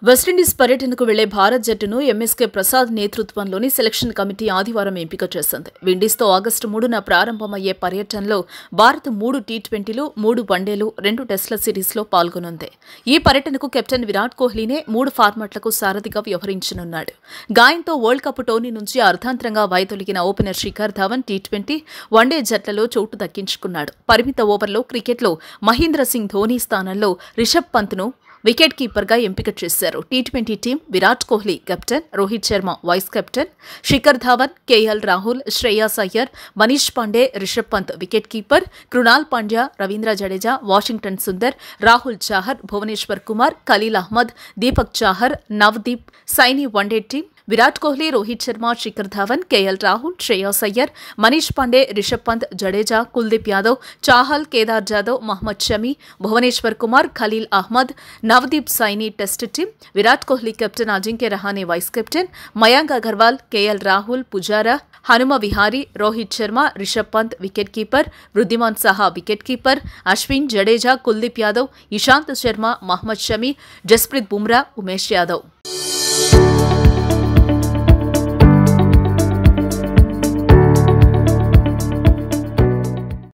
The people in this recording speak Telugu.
వెస్టిండీస్ పర్యటనకు వెళ్లే భారత్ జట్టును ఎంఎస్కే ప్రసాద్ నేతృత్వంలోని సెలక్షన్ కమిటీ ఆదివారం ఎంపిక చేసింది విండీస్తో ఆగస్టు మూడున ప్రారంభమయ్యే పర్యటనలో భారత్ మూడు టీ ట్వంటీలు మూడు వన్డేలు రెండు టెస్టుల సిరీస్లో పాల్గొనుంది ఈ పర్యటనకు కెప్టెన్ విరాట్ కోహ్లీనే మూడు ఫార్మాట్లకు సారథిగా వ్యవహరించనున్నాడు గాయంతో వరల్డ్ కప్ టోర్నీ నుంచి అర్ధాంతరంగా వైదొలిగిన opener Shikhar Dhawan T twenty one day జట్లలో చోటు దక్కించుకున్నాడు పరిమిత ఓవర్లో క్రికెట్లో మహేంద్ర సింగ్ ధోనీ స్థానంలో రిషబ్ పంత్ను వికెట్ కీపర్గా ఎంపిక చేశారు T twenty team Virat Kohli captain Rohit Sharma vice captain Shikhar Dhawan KL Rahul Shreyas Iyer Manish Pandey Rishabh Pant wicket keeper Krunal Pandya Ravindra Jadeja Washington Sundar Rahul Chahar Bhuvneshwar Kumar Khaleel Ahmed Deepak Chahar Navdeep Saini one day team Virat Kohli Rohit Sharma Shikhar Dhawan KL Rahul Shreyas Iyer Manish Pandey Rishabh Pant Jadeja Kuldeep Yadav Chahal Kedar Jadhav Mohammed Shami Bhuvneshwar Kumar Khaleel Ahmed Navdeep Saini test team Virat Kohli captain Ajinkya Rahane vice captain Mayank Agarwal KL Rahul Pujara Hanuma Vihari Rohit Sharma Rishabh Pant wicket keeper Wriddhiman Saha wicket keeper Ashwin Jadeja Kuldeep Yadav Ishant Sharma Mohammed Shami Jasprit Bumrah Umesh Yadav